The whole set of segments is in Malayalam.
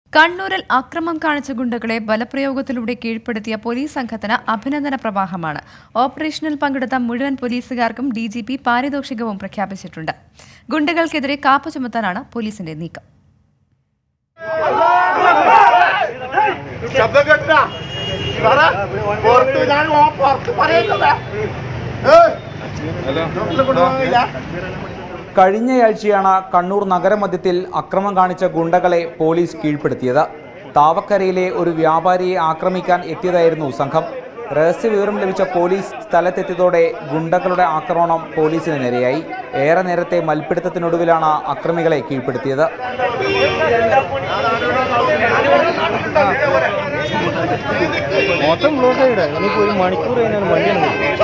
കണ്ണൂരിൽ അക്രമം കാണിച്ച ഗുണ്ടകളെ ബലപ്രയോഗത്തിലൂടെ കീഴ്പ്പെടുത്തിയ പോലീസ് സംഘത്തിന് അഭിനന്ദന പ്രവാഹമാണ് ഓപ്പറേഷനിൽ പങ്കെടുത്ത മുഴുവൻ പോലീസുകാർക്കും ഡി ജി പി പാരിതോഷികവും പ്രഖ്യാപിച്ചിട്ടുണ്ട് ഗുണ്ടകൾക്കെതിരെ കാപ്പ ചുമത്താനാണ് പോലീസിന്റെ നീക്കം ശബ്ദം കേട്ടാ സാറേ പുറത്ത് ഞാൻ ഓ- പുറത്ത് പറയുന്നത് കൊണ്ടുപോകില്ല കഴിഞ്ഞയാഴ്ചയാണ് കണ്ണൂർ നഗരമധ്യത്തിൽ അക്രമം കാണിച്ച ഗുണ്ടകളെ പോലീസ് കീഴ്പ്പെടുത്തിയത് താവക്കരയിലെ ഒരു വ്യാപാരിയെ ആക്രമിക്കാൻ എത്തിയതായിരുന്നു സംഘം രഹസ്യവിവരം ലഭിച്ച പോലീസ് സ്ഥലത്തെത്തിയതോടെ ഗുണ്ടകളുടെ ആക്രമണം പോലീസിന് നേരെയായി ഏറെ നേരത്തെ മൽപ്പിടുത്തത്തിനൊടുവിലാണ് അക്രമികളെ കീഴ്പ്പെടുത്തിയത് മൊത്തം ബ്ലോക്ക് ആയിടാ ഇനിയിപ്പോ ഒരു മണിക്കൂർ കഴിഞ്ഞാൽ വണ്ടിയാണ്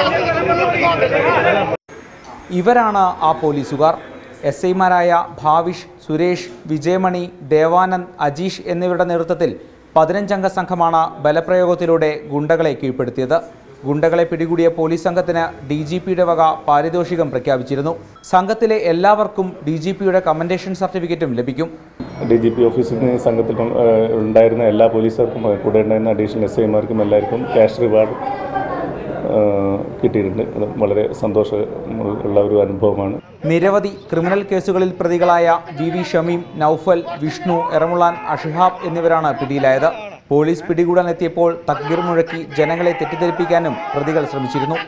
ഇവരാണ് ആ പോലീസുകാർ എസ് ഐമാരായ ഭാവിഷ് സുരേഷ് വിജയമണി ദേവാനന്ദ് അജീഷ് എന്നിവരുടെ നേതൃത്വത്തിൽ പതിനഞ്ചംഗ സംഘമാണ് ബലപ്രയോഗത്തിലൂടെ ഗുണ്ടകളെ കീഴ്പ്പെടുത്തിയത് ഗുണ്ടകളെ പിടികൂടിയ പോലീസ് സംഘത്തിന് ഡി ജി പിയുടെ വക പാരിതോഷികം പ്രഖ്യാപിച്ചിരുന്നു സംഘത്തിലെ എല്ലാവർക്കും ഡി ജി പിയുടെ കമൻഡേഷൻ സർട്ടിഫിക്കറ്റും ലഭിക്കും ഡി ജി പി ഓഫീസിൽ നിന്ന് സംഘത്തിൽ ഏഹ്, ഉണ്ടായിരുന്ന എല്ലാ പോലീസുകാർക്കും ഏഹ്, കൂടെ ഉണ്ടായിരുന്ന അഡീഷണൽ എസ് ഐമാർക്കും എല്ലാവർക്കും ക്യാഷ് റിവാർഡ് ഏഹ്, കിട്ടിയിട്ടുണ്ട് അത് വളരെ സന്തോഷം ഉള്ള ഒരു അനുഭവമാണ് നിരവധി ക്രിമിനൽ കേസുകളിൽ പ്രതികളായ വി വി ഷമീം നൌഫൽ വിഷ്ണു എറമുളാൻ അഷിഹാബ് എന്നിവരാണ് പിടിയിലായത് പോലീസ് പിടികൂടാൻ എത്തിയപ്പോൾ തക്ബീർ മുഴക്കി ജനങ്ങളെ തെറ്റിദ്ധരിപ്പിക്കാനും പ്രതികൾ ശ്രമിച്ചിരുന്നു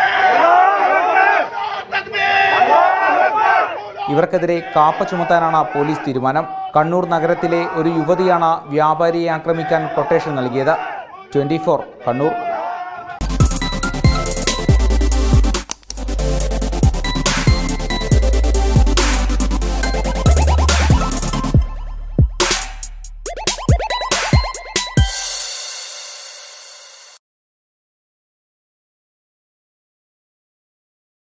ഇവർക്കെതിരെ കാപ്പ ചുമത്താനാണ് പോലീസ് തീരുമാനം കണ്ണൂർ നഗരത്തിലെ ഒരു യുവതിയാണ് വ്യാപാരിയെ ആക്രമിക്കാൻ കൊട്ടേഷൻ നൽകിയത് ട്വന്റി കണ്ണൂർ